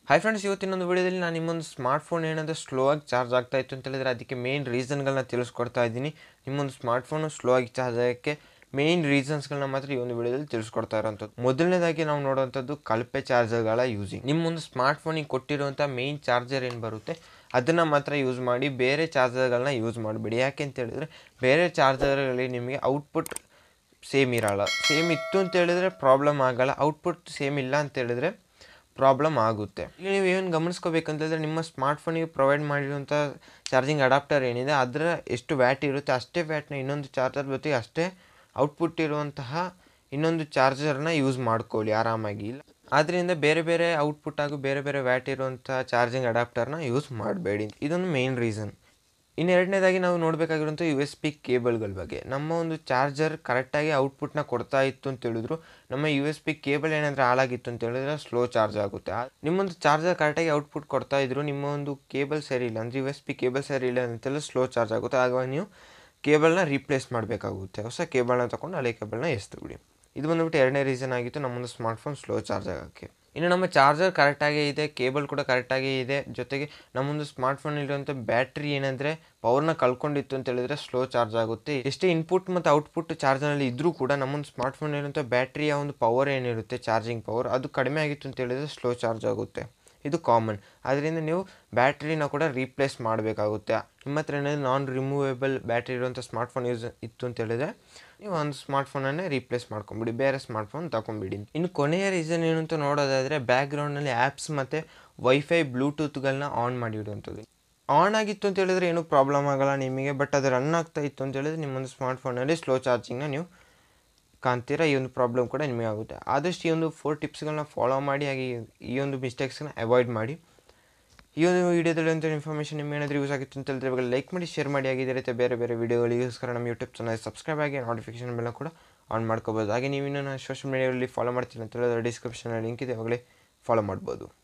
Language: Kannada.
ಹಾಯ್ ಫ್ರೆಂಡ್ಸ್ ಇವತ್ತಿನೊಂದು ವಿಡಿಯೋದಲ್ಲಿ ನಾನು ನಿಮ್ಮೊಂದು ಸ್ಮಾರ್ಟ್ಫೋನ್ ಏನಾದರೂ ಸ್ಲೋ ಆಗಿ ಚಾರ್ಜ್ ಆಗ್ತಾ ಇತ್ತು ಅಂತ ಹೇಳಿದ್ರೆ ಅದಕ್ಕೆ ಮೇನ್ ರೀಸನ್ಗಳನ್ನ ತಿಳಿಸ್ಕೊಡ್ತಾ ಇದ್ದೀನಿ ನಿಮ್ಮೊಂದು ಸ್ಮಾರ್ಟ್ಫೋನು ಸ್ಲೋ ಆಗಿ ಚಾರ್ಜ್ ಆಗೋಕ್ಕೆ ಮೇನ್ ರೀಸನ್ಸ್ಗಳನ್ನ ಮಾತ್ರ ಈ ಒಂದು ವಿಡಿಯೋದಲ್ಲಿ ತಿಳಿಸ್ಕೊಡ್ತಾ ಇರೋಂಥದ್ದು ಮೊದಲನೇದಾಗಿ ನಾವು ನೋಡುವಂಥದ್ದು ಕಳಪೆ ಚಾರ್ಜರ್ಗಳ ಯೂಸಿಂಗ್ ನಿಮ್ಮೊಂದು ಸ್ಮಾರ್ಟ್ಫೋನಿಗೆ ಕೊಟ್ಟಿರುವಂಥ ಮೇನ್ ಚಾರ್ಜರ್ ಏನು ಬರುತ್ತೆ ಅದನ್ನು ಮಾತ್ರ ಯೂಸ್ ಮಾಡಿ ಬೇರೆ ಚಾರ್ಜರ್ಗಳನ್ನ ಯೂಸ್ ಮಾಡಬೇಡಿ ಯಾಕೆ ಅಂತ ಹೇಳಿದ್ರೆ ಬೇರೆ ಚಾರ್ಜರ್ಗಳಲ್ಲಿ ನಿಮಗೆ ಔಟ್ಪುಟ್ ಸೇಮ್ ಇರಲ್ಲ ಸೇಮ್ ಇತ್ತು ಅಂತ ಹೇಳಿದ್ರೆ ಪ್ರಾಬ್ಲಮ್ ಆಗಲ್ಲ ಔಟ್ಪುಟ್ ಸೇಮ್ ಇಲ್ಲ ಅಂತ ಹೇಳಿದ್ರೆ ಪ್ರಾಬ್ಲಮ್ ಆಗುತ್ತೆ ಇಲ್ಲಿ ನೀವು ಏನು ಗಮನಿಸ್ಕೋಬೇಕಂತ ಹೇಳಿದ್ರೆ ನಿಮ್ಮ ಸ್ಮಾರ್ಟ್ಫೋನಿಗೆ ಪ್ರೊವೈಡ್ ಮಾಡಿರುವಂಥ ಚಾರ್ಜಿಂಗ್ ಅಡಾಪ್ಟರ್ ಏನಿದೆ ಅದರ ಎಷ್ಟು ವ್ಯಾಟ್ ಇರುತ್ತೆ ಅಷ್ಟೇ ವ್ಯಾಟ್ನ ಇನ್ನೊಂದು ಚಾರ್ಜರ್ ಜೊತೆಗೆ ಅಷ್ಟೇ ಔಟ್ಪುಟ್ ಇರುವಂತಹ ಇನ್ನೊಂದು ಚಾರ್ಜರ್ನ ಯೂಸ್ ಮಾಡ್ಕೊಳ್ಳಿ ಆರಾಮಾಗಿ ಇಲ್ಲ ಆದ್ದರಿಂದ ಬೇರೆ ಬೇರೆ ಔಟ್ಪುಟ್ ಹಾಗೂ ಬೇರೆ ಬೇರೆ ವ್ಯಾಟ್ ಇರುವಂಥ ಚಾರ್ಜಿಂಗ್ ಅಡಾಪ್ಟರ್ನ ಯೂಸ್ ಮಾಡಬೇಡಿ ಇದೊಂದು ಮೇನ್ ರೀಸನ್ ಇನ್ನು ಎರಡನೇದಾಗಿ ನಾವು ನೋಡಬೇಕಾಗಿರುವಂಥ ಯು ಎಸ್ ಪಿ ಕೇಬಲ್ಗಳ ಬಗ್ಗೆ ನಮ್ಮ ಒಂದು ಚಾರ್ಜರ್ ಕರೆಕ್ಟಾಗಿ ಔಟ್ಪುಟ್ನ ಕೊಡ್ತಾ ಇತ್ತು ಅಂತ ಹೇಳಿದ್ರು ನಮ್ಮ ಯು ಎಸ್ ಪಿ ಕೇಬಲ್ ಏನಾದರೂ ಹಾಳಾಗಿತ್ತು ಅಂತ ಹೇಳಿದ್ರೆ ಸ್ಲೋ ಚಾರ್ಜ್ ಆಗುತ್ತೆ ಆ- ನಿಮ್ಮೊಂದು ಚಾರ್ಜರ್ ಕರೆಕ್ಟಾಗಿ ಔಟ್ಪುಟ್ ಕೊಡ್ತಾ ಇದ್ರು ನಿಮ್ಮ ಒಂದು ಕೇಬಲ್ ಸರಿ ಇಲ್ಲ ಅಂದರೆ ಯು ಎಸ್ ಪಿ ಕೇಬಲ್ ಸರಿ ಇಲ್ಲ ಅಂತೆಲ್ಲ ಸ್ಲೋ ಚಾರ್ಜ್ ಆಗುತ್ತೆ ಆಗ ನೀವು ಕೇಬಲ್ನ ರೀಪ್ಲೇಸ್ ಮಾಡಬೇಕಾಗುತ್ತೆ ಹೊಸ ಕೇಬಲ್ನ ತಗೊಂಡು ಹಳೆ ಕೇಬಲ್ನ ಎಸ್ತು ಬಿಡಿ ಇದು ಬಂದ್ಬಿಟ್ಟು ಎರಡನೇ ರೀಸನ್ ಆಗಿತ್ತು ನಮ್ಮೊಂದು ಸ್ಮಾರ್ಟ್ಫೋನ್ ಸ್ಲೋ ಚಾರ್ಜ್ ಆಗೋಕ್ಕೆ ಇನ್ನು ನಮ್ಮ ಚಾರ್ಜರ್ ಕರೆಕ್ಟಾಗೇ ಇದೆ ಕೇಬಲ್ ಕೂಡ ಕರೆಕ್ಟಾಗೇ ಇದೆ ಜೊತೆಗೆ ನಮ್ಮೊಂದು ಸ್ಮಾರ್ಟ್ಫೋನ್ ಇರುವಂಥ ಬ್ಯಾಟ್ರಿ ಏನಂದರೆ ಪವರ್ನ ಕಳ್ಕೊಂಡಿತ್ತು ಅಂತ ಹೇಳಿದ್ರೆ ಸ್ಲೋ ಚಾರ್ಜ್ ಆಗುತ್ತೆ ಎಷ್ಟೇ ಇನ್ಪುಟ್ ಮತ್ತು ಔಟ್ಪುಟ್ ಚಾರ್ಜರ್ನಲ್ಲಿ ಇದ್ರೂ ಕೂಡ ನಮ್ಮೊಂದು ಸ್ಮಾರ್ಟ್ಫೋನ್ ಇರುವಂಥ ಬ್ಯಾಟ್ರಿಯ ಒಂದು ಪವರ್ ಏನಿರುತ್ತೆ ಚಾರ್ಜಿಂಗ್ ಪವರ್ ಅದು ಕಡಿಮೆ ಆಗಿತ್ತು ಅಂತ ಹೇಳಿದ್ರೆ ಸ್ಲೋ ಚಾರ್ಜ್ ಆಗುತ್ತೆ ಇದು ಕಾಮನ್ ಅದರಿಂದ ನೀವು ಬ್ಯಾಟ್ರಿನ ಕೂಡ ರೀಪ್ಲೇಸ್ ಮಾಡಬೇಕಾಗುತ್ತೆ ನಿಮ್ಮ ಹತ್ರ ಏನಾದರೂ ನಾನ್ ರಿಮೂವೇಬಲ್ ಬ್ಯಾಟ್ರಿ ಇರುವಂಥ ಸ್ಮಾರ್ಟ್ಫೋನ್ ಯೂಸ್ ಇತ್ತು ಅಂತ ಹೇಳಿದ್ರೆ ನೀವು ಒಂದು ಸ್ಮಾರ್ಟ್ಫೋನನ್ನೇ ರೀಪ್ಲೇಸ್ ಮಾಡ್ಕೊಂಬಿಡಿ ಬೇರೆ ಸ್ಮಾರ್ಟ್ಫೋನ್ ತಗೊಂಬಿಡಿ ಇನ್ನು ಕೊನೆಯ ರೀಸನ್ ಏನು ಅಂತ ನೋಡೋದಾದರೆ ಬ್ಯಾಕ್ಗ್ರೌಂಡ್ನಲ್ಲಿ ಆ್ಯಪ್ಸ್ ಮತ್ತು ವೈಫೈ ಬ್ಲೂಟೂತ್ಗಳನ್ನ ಆನ್ ಮಾಡಿಡುವಂಥದ್ದು ಆನ್ ಆಗಿತ್ತು ಅಂತ ಹೇಳಿದ್ರೆ ಏನೂ ಪ್ರಾಬ್ಲಮ್ ಆಗಲ್ಲ ನಿಮಗೆ ಬಟ್ ಅದು ರನ್ ಆಗ್ತಾ ಇತ್ತು ಅಂತ ಹೇಳಿದ್ರೆ ನಿಮ್ಮೊಂದು ಸ್ಮಾರ್ಟ್ಫೋನಲ್ಲಿ ಸ್ಲೋ ಚಾರ್ಜಿಂಗ್ನ ನೀವು ಕಾಣ್ತೀರಾ ಈ ಒಂದು ಪ್ರಾಬ್ಲಮ್ ಕೂಡ ನಿಮಗೆ ಆಗುತ್ತೆ ಆದಷ್ಟು ಈ ಒಂದು ಫೋರ್ ಟಿಪ್ಸ್ಗಳನ್ನ ಫಾಲೋ ಮಾಡಿ ಹಾಗೆ ಈ ಒಂದು ಮಿಸ್ಟೇಕ್ಸ್ನ ಅವಾಯ್ಡ್ ಮಾಡಿ ಈ ಒಂದು ವೀಡಿಯೋದಲ್ಲಿ ಅಂತ ಇನ್ಫಾರ್ಮೇಷನ್ ನಿಮ್ಗೆ ಏನಾದರೂ ಯೂಸ್ ಆಗಿತ್ತು ಅಂತ ಹೇಳಿದ್ರೆ ಇವಾಗ ಲೈಕ್ ಮಾಡಿ ಶೇರ್ ಮಾಡಿ ಆಗಿದೆ ರೀತಿ ಬೇರೆ ಬೇರೆ ವೀಡಿಯೋಗಳಿಗೋಸ್ಕರ ನಮ್ಮ ಯೂಟ್ಯೂಬ್ ಚಾನಲ್ ಸಬ್ಸ್ಕ್ರೈಬ್ ಆಗಿ ನೋಟಿಫಿಕೇಶನ್ ಬೆಲ್ಲ ಕೂಡ ಆನ್ ಮಾಡ್ಕೋಬೋದು ಹಾಗೆ ನೀವು ಇನ್ನೂ ಸೋಷಿಯಲ್ ಮೀಡಿಯಾದಲ್ಲಿ ಫಾಲೋ ಮಾಡ್ತೀನಿ ಅಂತ ಹೇಳಿದ್ರೆ ಡಿಸ್ಕ್ರಿಪ್ಷನಲ್ಲಿ ಲಿಂಕ್ ಇದೆ ಅವಾಗಲೇ ಫಾಲೋ ಮಾಡ್ಬೋದು